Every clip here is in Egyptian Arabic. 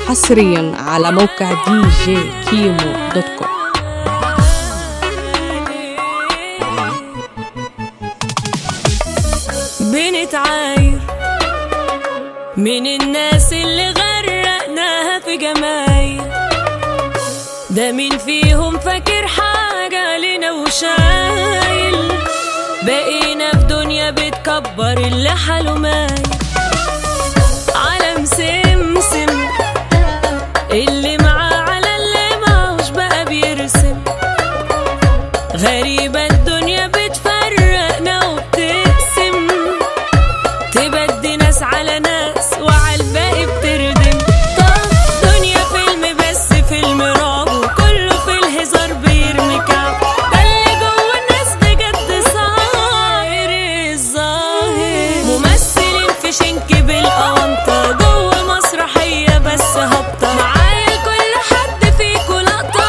حصريا على موقع دي جي كيمو دوت كوم بنتعاير من الناس اللي غرقناها في جمايل ده مين فيهم فاكر حاجة لنا وشايل بقينا في دنيا بتكبر اللي حاله مايل عالم سمسم اللي معاه على اللي معهوش بقى بيرسم غريبة الدنيا بتفرقنا وبتقسم تبدي ناس على ناس وعلى الباقي بتردم طب دنيا فيلم بس فيلم رعب وكله في الهزار بيرمي كعب ده اللي جوه الناس بجد صاير الظاهر ممثلين في شنك بالقوانطة جوه مسرحية بس هابطة معايا كل حد فيكو لقطة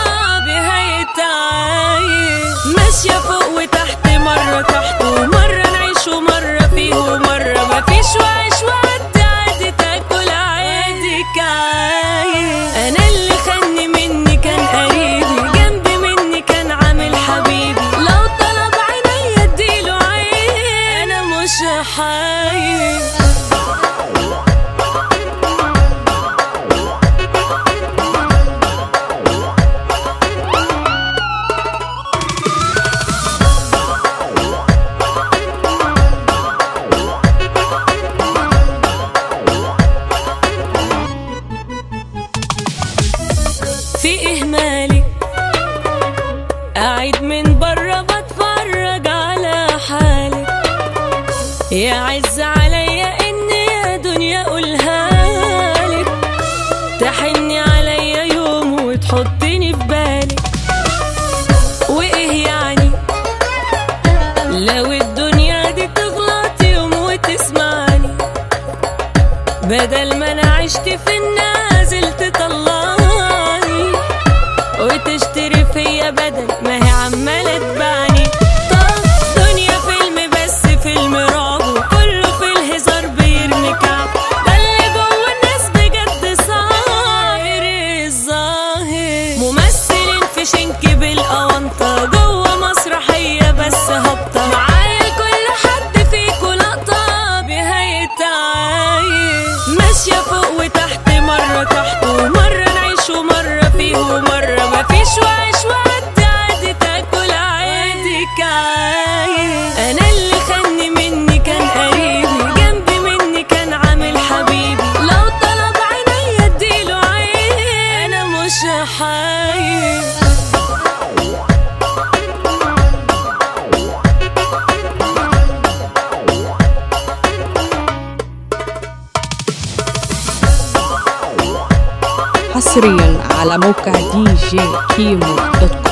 بهيتعاير ماشية فوق وتحت مرة تحت ومرة نعيش ومرة فيه ومرة مفيش وعيش وعدي عادي تاكل عادي كعاير أنا اللي خني مني كان قريبي جنبي مني كان عامل حبيبي لو طلب عيني اديله عين أنا مش حاير في إهمالي قاعد من بره بتفرج على حالي يا عز عليا إني يا دنيا أقولها لك تحني عليا يوم وتحطني في بالك وإيه يعني لو الدنيا دي تغلط يوم وتسمعني بدل ما انا عشت في النازل تطلعني وتشتري فيا بدل ما هي عمالة تبعني طب دنيا فيلم بس فيلم رعب وكله في الهزار بيرمي كعب ده اللي جوه الناس بجد صاير الظاهر ممثلين في شنك بالقوانطة جوه مسرحية بس هابطة معايا كل حد فيكو لقطة بهيتعاير ماشية فوق وتحت مرة تحت ومرة نعيش ومرة فيه ومرة مفيش وعيش وعدي عادي تاكل عادي كعاير أنا اللي خني مني كان قريبي جنبي مني كان عامل حبيبي لو طلب عيني اديله عين أنا مش حاير حصريا على موقع دي جي كيمو دوت كوم